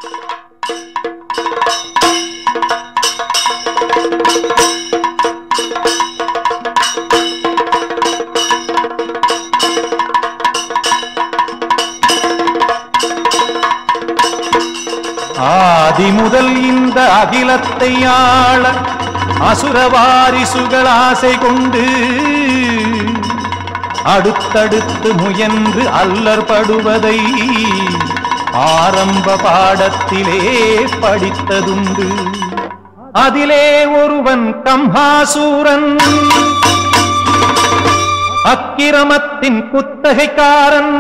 ஆதி முதல் இந்த அகிலத்தை ஆள அசுர வாரிசுகள் ஆசை கொண்டு அடுத்தடுத்து முயன்று அல்லற்படுவதை ஆரம்ப பாடத்திலே படித்ததுண்டு அதிலே ஒருவன் கம்ஹாசூரன் அக்கிரமத்தின் குத்தகைக்காரன்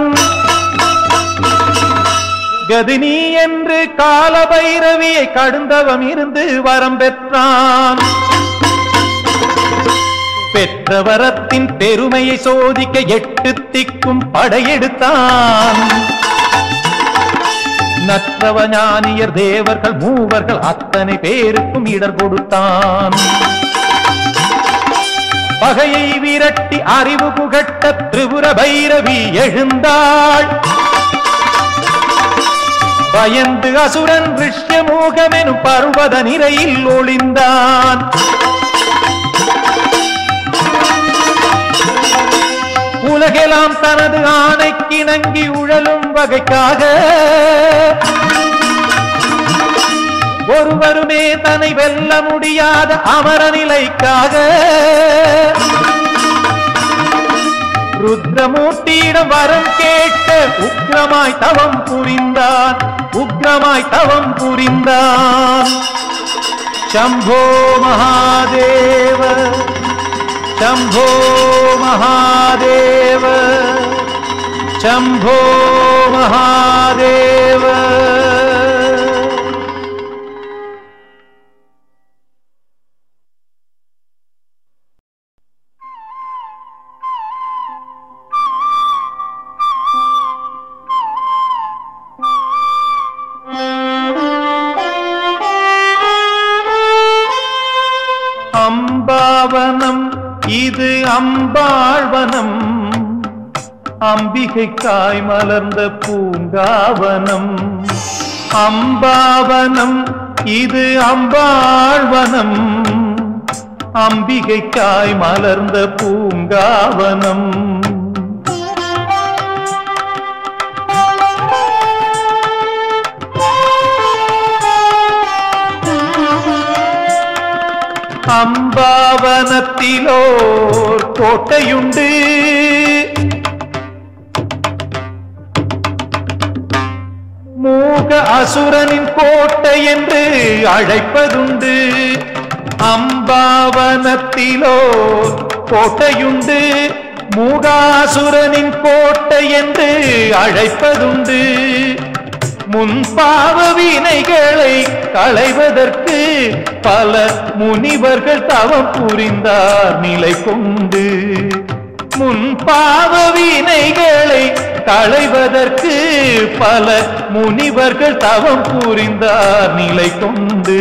கதினி என்று காலபைரவியை கடுந்தவம் இருந்து வரம் பெற்றான் பெற்ற வரத்தின் பெருமையை சோதிக்க எட்டு திக்கும் படையெடுத்தான் நற்றவ ஞானியர் தேவர்கள் மூவர்கள் அத்தனை பேருக்கும் இடர் கொடுத்தான் பகையை விரட்டி அறிவு புகட்ட திரிபுர பைரவி எழுந்தாள் பயந்து அசுரன் ரிஷ்யமூகமெனும் பர்வத நிரையில் ஒளிந்தான் உலகெல்லாம் தனது ஆணைக்கிணங்கி உழலும் வகைக்காக ஒருவருமே தன்னை வெல்ல முடியாத அமர நிலைக்காக ருத்ரமூர்த்தியிடம் வரம் கேட்ட உக்ரமாய் தவம் புரிந்தான் உக்ரமாய் தவம் புரிந்தான் சம்போ மகாதேவ சம்போ மகாதேவ சம்போ மகாதேவ அம்பாவனம் இது அம்பாழ்வனம் அம்பிகைக்காய் மலர்ந்த பூங்காவனம் அம்பாவனம் இது அம்பாழ்வனம் அம்பிகைக்காய் மலர்ந்த பூங்காவனம் அம்பாவனத்திலோர் கோட்டையுண்டு மூக அசுரனின் கோட்டை என்று அழைப்பதுண்டு அம்பாவனத்திலோ கோட்டையுண்டு மூகாசுரனின் கோட்டை என்று அழைப்பதுண்டு முன்பாவ வினைகளை களைவதற்கு பல முனிவர்கள் தவம் புரிந்தார் நிலை கொண்டு முன்பாவ வினைகளை களைவதற்கு பல முனிவர்கள் தவம் புரிந்தார் நிலை கொண்டு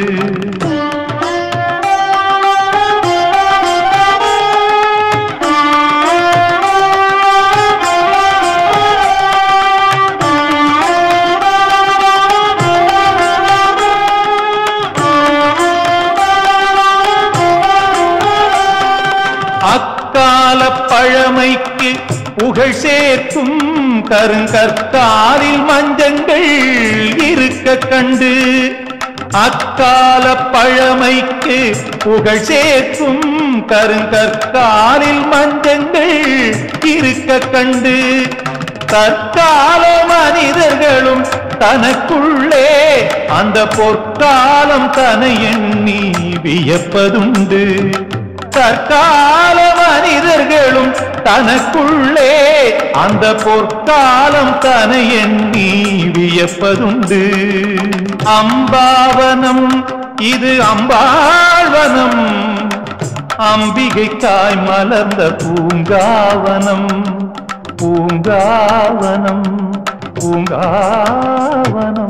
அக்கால பழமைக்கு புகழ் சேர்க்கும் கருங்கற்காலில் மஞ்சங்கள் இருக்க கண்டு அக்கால பழமைக்கு புகழ் சேர்க்கும் கருங்கற்காலில் மஞ்சங்கள் இருக்க கண்டு தற்கால மனிதர்களும் தனக்குள்ளே அந்த பொற்காலம் தன எண்ணி வியப்பதுண்டு தற்கால மனிதர்களும் தனக்குள்ளே அந்த பொற்காலம் தன எண்ணி வியப்பதுண்டு அம்பாவனம் இது அம்பாழ்வனம் அம்பிகைக்காய் மலர்ந்த பூங்காவனம் பூங்காவனம் பூங்காவனம்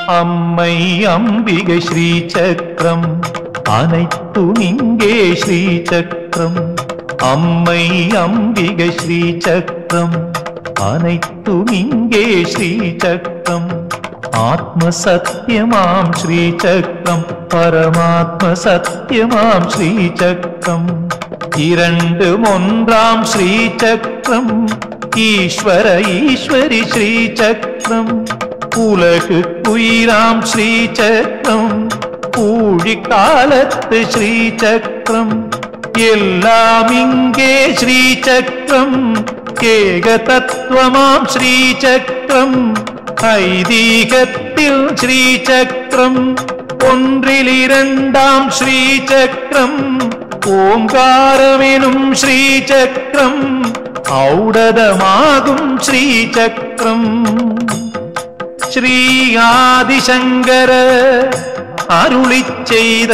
அம்மை அம்பிகை ஸ்ரீ சக்கரம் அனைத்தும் இங்கே ஸ்ரீ சக்கரம் அம்மை அம்பிகை ஸ்ரீ சக்கரம் அனைத்தும் இங்கே ஸ்ரீ சக்கரம் ஆத்ம சத்தியமாம் ஸ்ரீ சக்கரம் பரமாத்ம சத்தியமாம் ஸ்ரீ சக்கரம் இரண்டு ஒன்றாம் ஸ்ரீ சக்கரம் ஈஸ்வர ஈஸ்வரி ஸ்ரீ சக்கரம் உலகு குயிராம் ஸ்ரீ சக்கரம் ஊழி காலத்து ஸ்ரீ சக்கரம் எல்லாம் இங்கே ஸ்ரீ சக்கரம் ஏக தத்துவமாம் ஸ்ரீ சக்கரம் ஐதீகத்தில் ஸ்ரீ சக்கரம் ஒன்றில் இரண்டாம் ஸ்ரீ சக்கரம் ஓங்காரமெனும் ஸ்ரீ சக்கரம் ஔடதமாகும் ஸ்ரீ சக்கரம் ஸ்ரீ ஆதிசங்கர அருளிச் செய்த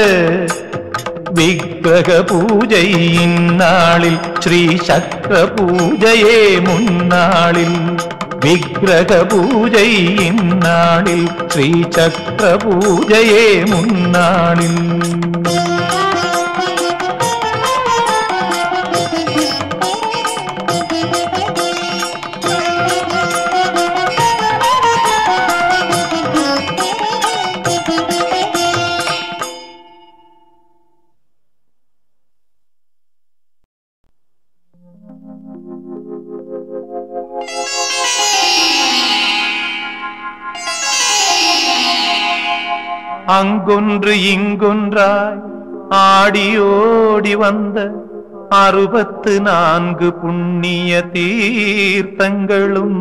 விக்கிரக பூஜை இந்நாளில் ஸ்ரீ சக்கர பூஜையே முன்னாளில் விக்கிரக பூஜை இந்நாளில் ஸ்ரீ சக்கர பூஜையே முன்னாளில் அங்கொன்று இங்கொன்றாய் ஆடியோடி வந்த அறுபத்து நான்கு புண்ணிய தீர்த்தங்களும்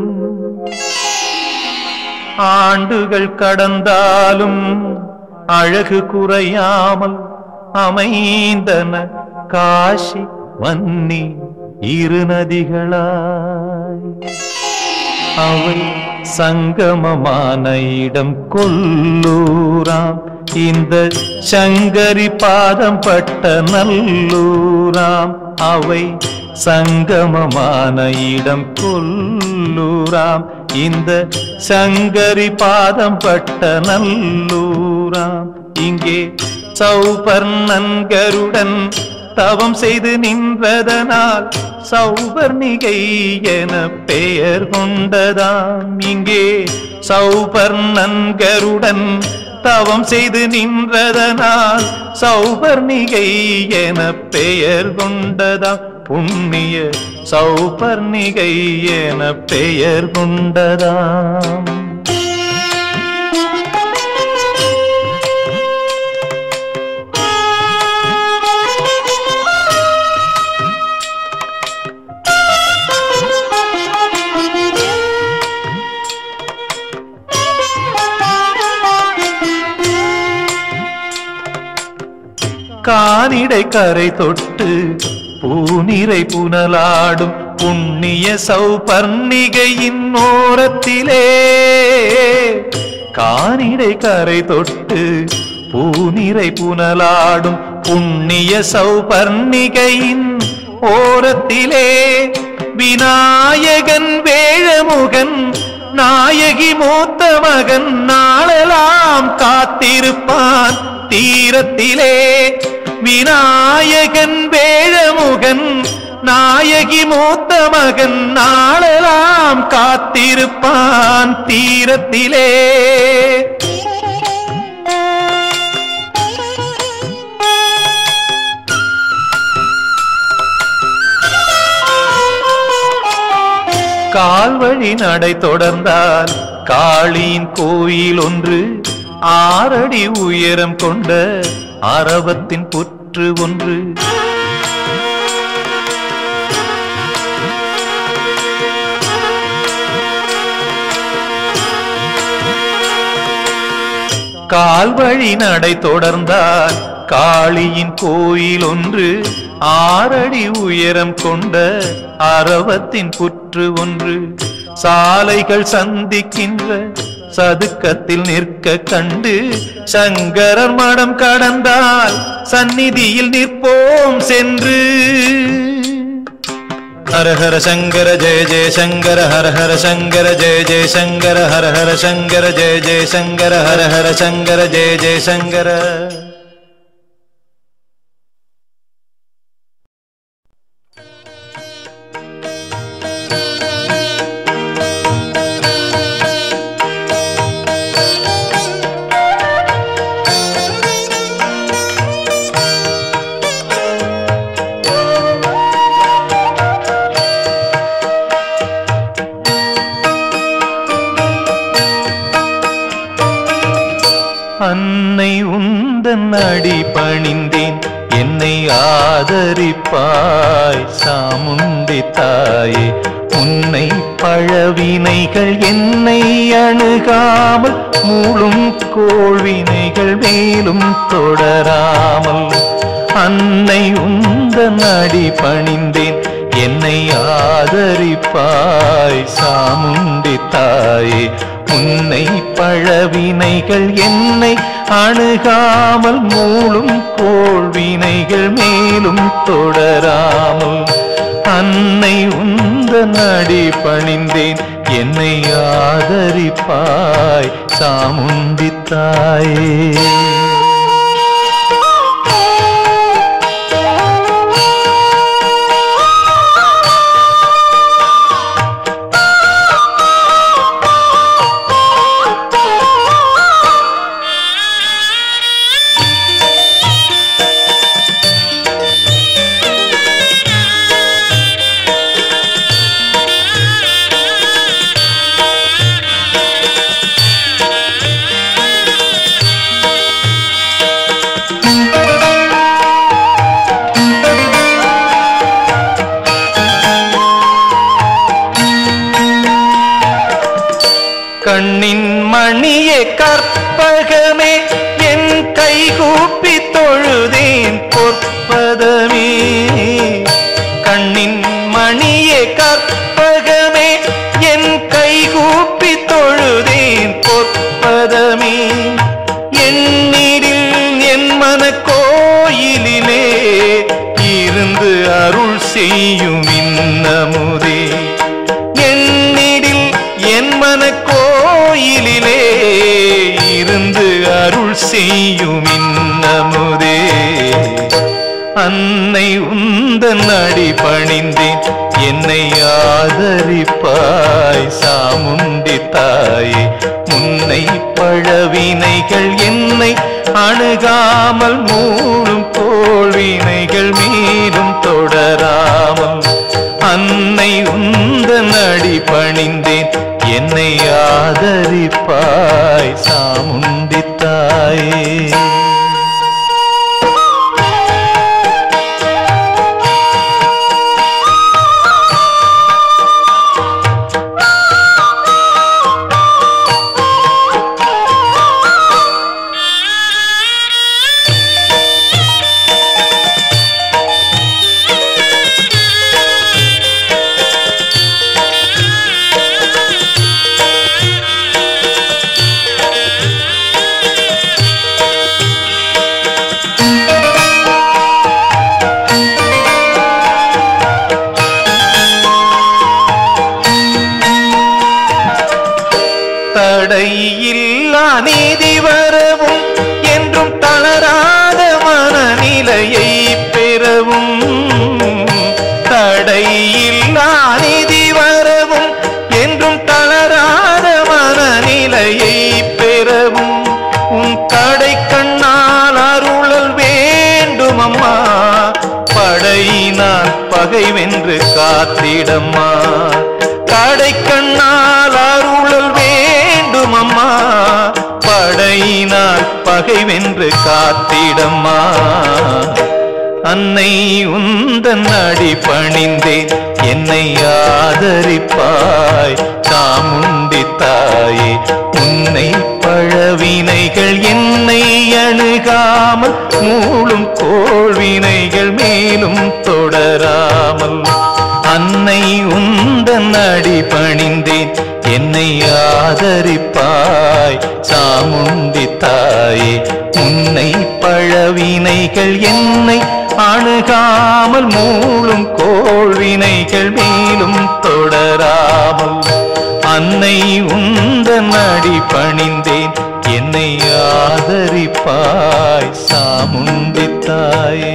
ஆண்டுகள் கடந்தாலும் அழகு குறையாமல் அமைந்தன காஷி வன்னி இரு நதிகளாய் அவை சங்கமமான இடம் கொல்லூராம் இந்த சங்கரி பாதம் பட்ட நல்லூராம் அவை சங்கமமான இடம் கொல்லூராம் இந்த சங்கரி பாதம் பட்ட நல்லூராம் இங்கே சௌபர்ணன்கருடன் தவம் செய்து நின்றதனால் சௌபர்ணிகை என பெயர் கொண்டதாம் இங்கே சௌபர்ணன்கருடன் தவம் செய்து நின்றதனால் சௌபர்ணிகை என பெயர் கொண்டதாம் புண்ணிய சௌபர்ணிகை என பெயர் கொண்டதாம் கானிடை கரை தொட்டு பூனிரை புனலாடும் புண்ணிய சௌபர்ணிகையின் ஓரத்திலே கானிடை கரை தொட்டு பூனிரை புனலாடும் புண்ணிய சௌபர்ணிகையின் ஓரத்திலே விநாயகன் வேழமுகன் நாயகி மூத்த மகன் நாளெல்லாம் காத்திருப்பான் தீரத்திலே விநாயகன் வேழமுகன் நாயகி மூத்த மகன் நாளெல்லாம் காத்திருப்பான் தீரத்திலே கால்வழி நடை தொடர்ந்தால் காளியின் கோயில் ஒன்று ஆறடி உயரம் கொண்ட அரவத்தின் புற்று ஒன்று கால்வழி நடை தொடர்ந்தால் காளியின் கோயில் ஒன்று ஆறடி உயரம் கொண்ட அரவத்தின் புற்று ஒன்று சாலைகள் சந்திக்கின்ற சதுக்கத்தில் நிற்க கண்டு சங்கரர் மடம் கடந்தால் சந்நிதியில் நிற்போம் சென்று ஹர ஹர சங்கர ஜெய ஜெய சங்கர ஹர ஹர சங்கர ஜெய ஜெய சங்கர ஹர ஹர சங்கர ஜெய ஜெய சங்கர ஹர ஹர சங்கர ஜெய ஜெய சங்கர அன்னை உந்தன் அடி பணிந்தேன் என்னை ஆதரிப்பாய் சாமுண்டி தாயே உன்னை பழவினைகள் என்னை அணுகாமல் மூளும் கோழ்வினைகள் மேலும் தொடராமல் அன்னை உந்தன் அடி பணிந்தேன் என்னை ஆதரிப்பாய் சாமுண்டி தாயே உன்னை பழவினைகள் என்னை அணுகாமல் மூளும் கோள்வினைகள் மேலும் தொடராமல் அன்னை உந்த நடி பணிந்தேன் என்னை ஆதரிப்பாய் சாமுண்டி தாயே கண்ணின் மணியே கற்பகமே என் கைகூப்பி தொழுதேன் பொற்பதமே கண்ணின் மணியே கற்பகமே என் கைகூப்பி தொழுதேன் பொற்பதமே என்னிடில் என் மன கோயிலிலே இருந்து அருள் செய்யும் இன்னமுதே என்னிடில் என் மன கோயிலிலே இருந்து அருள் செய்யும் இன்னமுதே அன்னை உந்தன் அடி பணிந்தேன் என்னை ஆதரிப்பாய் சாமுண்டி தாயே முன்னை பழவினைகள் என்னை அணுகாமல் மூடும் கோள்வினைகள் மீதும் தொடராமல் அன்னை உந்தன் அடி பணிந்தேன் என்னை ஆதரிப்பாய் சாமுண்டி தாயே தடையில்லா நீதி வரவும் என்றும் தளராத மனநிலையை பெறவும் தடையில்லா நீதி வரவும் என்றும் தளராத மனநிலையை பெறவும் உன் கடை கண்ணால் அருளல் வேண்டும் அம்மா படையினால் பகை வென்று காத்திடம்மா கடை கண்ணால் அருளல் வேண்டும் அம்மா படையினால் பகை வென்று காத்திடம்மா அன்னை உந்தன் அடி பணிந்தேன் என்னை ஆதரிப்பாய் சாமுண்டி தாயே உன்னை பழவினைகள் என்னை அணுகாமல் மூளும் கோழ்வினைகள் மேலும் தொடராமல் அன்னை உந்தன் அடி பணிந்தேன் என்னை ஆதரிப்பாய் சாமுண்டி தாயே உன்னை பழவினைகள் என்னை அணுகாமல் மூளும் கோழ்வினைகள் மேலும் தொடராமல் அன்னை உந்தன் அடி பணிந்தேன் என்னை ஆதரிப்பாய் சாமுண்டித்தாயே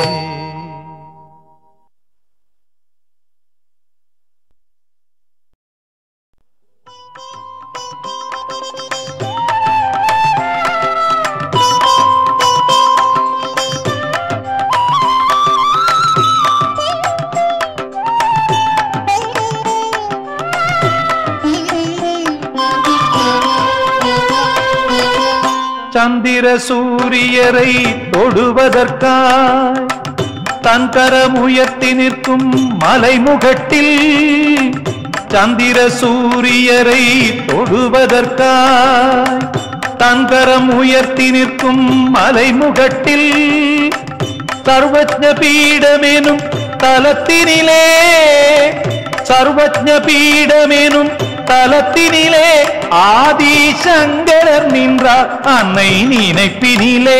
சந்திர சூரியரை தொடுவதற்காய் தன் கரம் உயர்த்தி நிற்கும் மலைமுகட்டில் சந்திர சூரியரை தொடுவதற்காய் தன் கரம் உயர்த்தி நிற்கும் மலைமுகட்டில் சர்வஜ பீடமெனும் தலத்தினிலே சர்வஜ பீடமெனும் தலத்தினிலே ஆதிசங்கரர் நின்றார் அன்னை நினைப்பினிலே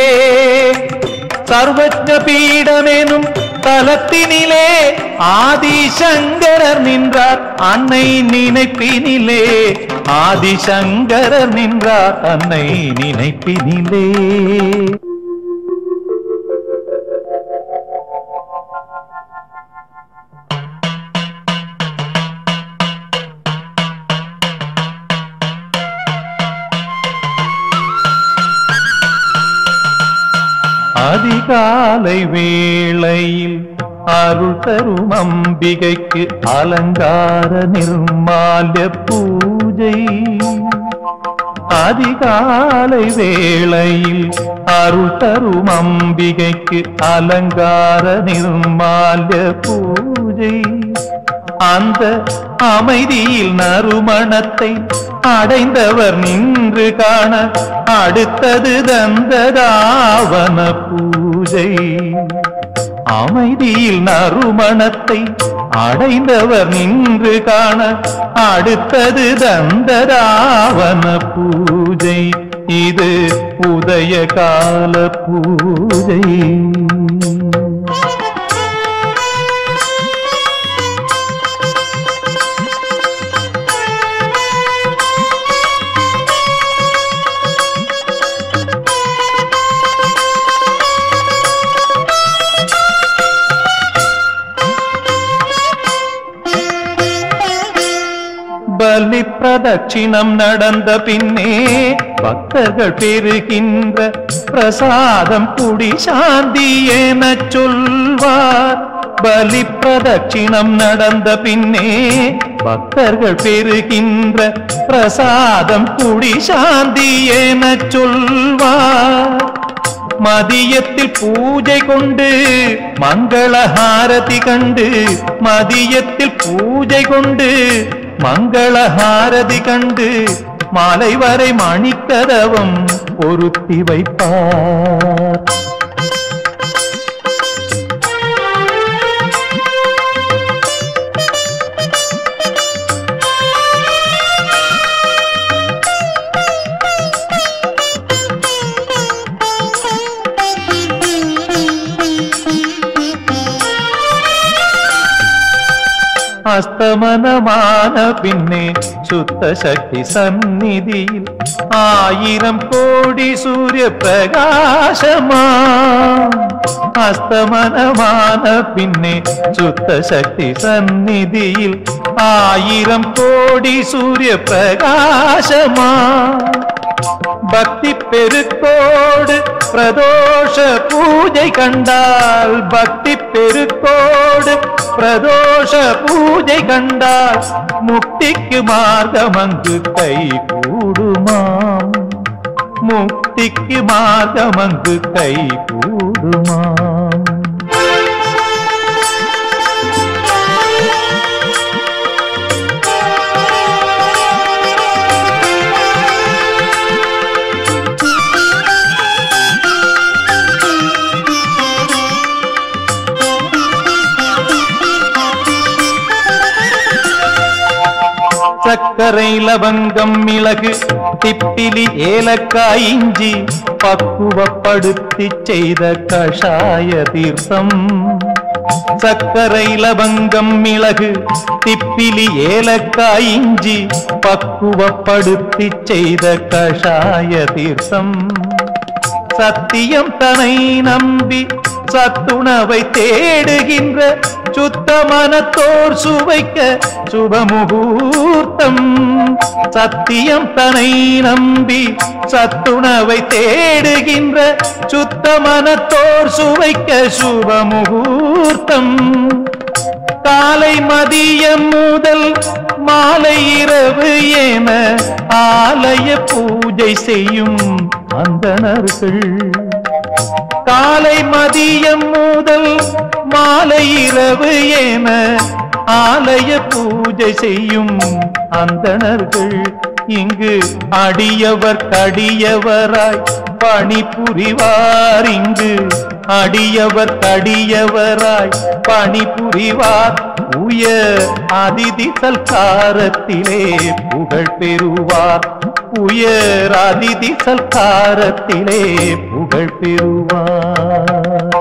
சர்வஜ பீடமெனும் தலத்தினிலே ஆதிசங்கரர் நின்றார் அன்னை நினைப்பினிலே ஆதிசங்கரர் நின்றார் அன்னை நினைப்பினிலே அதிகாலை வேளையில் அருள் தரும் அம்பிகைக்கு அலங்கார நிர்மால்ய பூஜை அதிகாலை வேளையில் அருள் தரும் அம்பிகைக்கு அலங்கார நிர்மால்ய பூஜை அந்த அமைதியில் நறுமணத்தை அடைந்தவர் நின்று காண அடுத்தது தந்ததாவன பூஜை அமைதியில் நறுமணத்தை அடைந்தவர் நின்று காண அடுத்தது தந்ததாவன பூஜை இது உதய கால பூஜை பலி பிரதட்சிணம் நடந்த பின்னே பக்தர்கள் பெறுகின்ற பிரசாதம் குடி சாந்தி எனச் சொல்வார் பலி பிரதட்சிணம் நடந்த பின்னே பக்தர்கள் பெறுகின்ற பிரசாதம் குடி சாந்தி எனச் சொல்வார் மதியத்தில் பூஜை கொண்டு மங்களஹாரதி கண்டு மதியத்தில் பூஜை கொண்டு மங்களஹாரதி கண்டு மாலை வரை மணிக்கதவம் பொருத்தி வைப்பார் அஸ்தமனமான பின்னே சுத்த சக்தி சந்நிதியில் ஆயிரம் கோடி சூரிய பிரகாசமா அஸ்தமனமான பின்னே சுத்த சக்தி சந்நிதியில் ஆயிரம் கோடி சூரிய பிரகாசமா பக்தி பெருக்கோடு பிரதோஷ பூஜை கண்டால் பக்தி பெருக்கோடு பிரதோஷ பூஜை கண்டால் முக்திக்கு மார்க்கம் அங்கு கை கூடுமாம் முக்திக்கு மார்க்கம் அங்கு கை கூடுமாம் சக்தி சர்க்கரை லவங்கம் மிளகு திப்பிலி ஏலக்காய் இஞ்சி பக்குவப்படுத்தி செய்த கஷாய தீர்த்தம் சர்க்கரை லவங்கம் மிளகு திப்பிலி ஏலக்காய் இஞ்சி பக்குவப்படுத்தி செய்த கஷாய தீர்த்தம் சத்தியம் தனை நம்பி சத்துணவை தேடுகின்ற சுத்த மனத்தோர் சுவைக்க சுபமுகூர்த்தம் சத்தியம் தனை நம்பி சத்துணவை தேடுகின்ற சுத்த மனத்தோர் சுவைக்க சுபமுகூர்த்தம் காலை மதியம் முதல் மாலை இரவு என ஆலய பூஜை செய்யும் அந்தணர்கள் காலை மதியம் முதல் மாலை இரவு என ஆலய பூஜை செய்யும் அந்தணர்கள் இங்கு அடியவர் கடியவராய் பணிபுரிவார் இங்கு அடியவர் கடியவராய் பணிபுரிவார் உயர் அதிதி சல்காரத்திலே புகழ் பெறுவார் உயர் அதிதி சல்காரத்திலே புகழ் பெறுவார்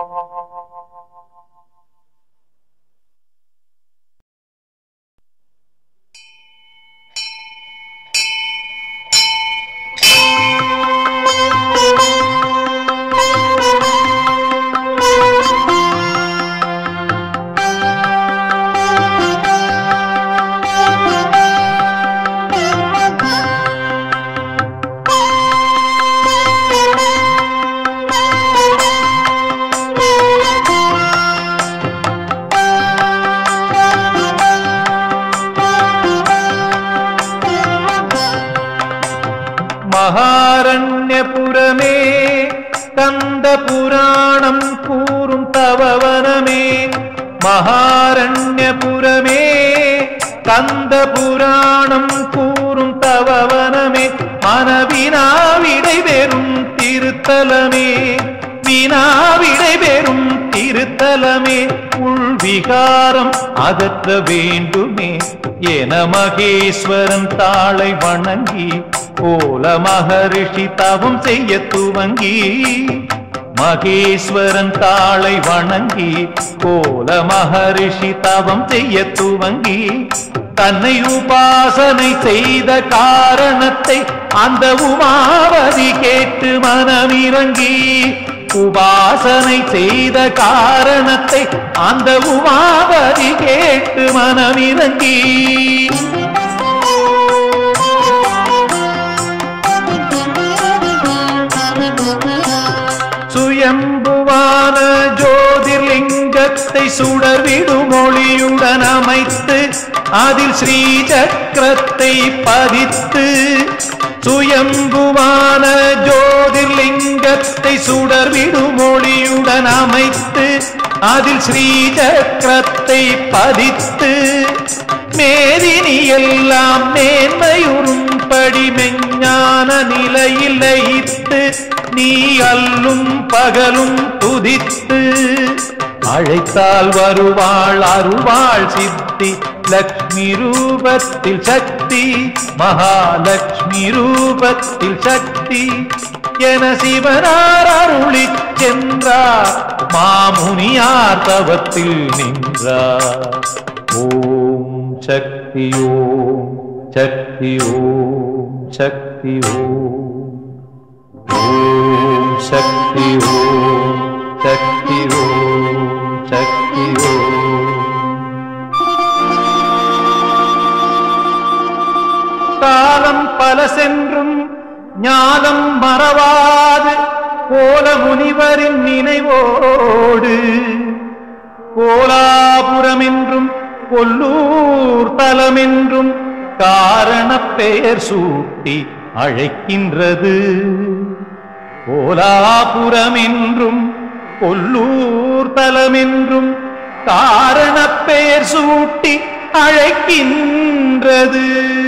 மகாரண்யபுரமே கந்த புராணம் கூறும் தவவனமே மகாரண்யபுரமே கந்த புராணம் கூறும் தவவனமே மனவினாவிடை பெறும் திருத்தலமே வினாவிடை பெறும் திருத்தலமே உள்விகாரம் அகற்ற வேண்டுமே என மகேஸ்வரன் தாளை வணங்கி கோல மகரிஷி தவம் செய்ய துவங்கி மகேஸ்வரன் தாளை வணங்கி கோல மகரிஷி தவம் செய்ய துவங்கி தன்னை உபாசனை செய்த காரணத்தை அந்த உமாவதி கேட்டு மனமிறங்கி உபாசனை செய்த காரணத்தை அந்த உமாவதி கேட்டு மனமிறங்கி சுயம்புவான ஜோதிர்லிங்கத்தை சுடர்விடும் ஒளியுடன் அமைத்து அதில் ஸ்ரீ சக்கரத்தை பதித்து சுயம்புவான ஜோதிர்லிங்கத்தை சுடர்விடும் ஒளியுடன் அமைத்து அதில் ஸ்ரீ சக்கரத்தை பதித்து மேதினி எல்லாம் மேன்மையுறும்படி மெஞ்ஞான நிலையில் லயித்து நீ அல்லும் பகலும் துதித்து அழைத்தால் வருவாள் அருவாள் சித்தி லக்ஷ்மி ரூபத்தில் சக்தி மகாலட்சுமி ரூபத்தில் சக்தி என சிவனார் அருளிச் சென்றார் மாமுனியார் தவத்தில் நின்றார் ஓம் சக்தி ஓம் சக்தி ஓம் சக்தி ஓம் ஓம் சக்தி ஓம் சக்தி ஓம் சக்தி ஓம் காலம் பல சென்றும் ஞானம் மறவாது கோல முனிவரின் நினைவோடு கோலாபுரம் என்றும் கொல்லூர் தலம் என்றும் காரண பெயர் சூட்டி அழைக்கின்றது கோலாபுரம் என்றும் கொல்லூர் தலம் என்றும் காரண பெயர் சூட்டி அழைக்கின்றது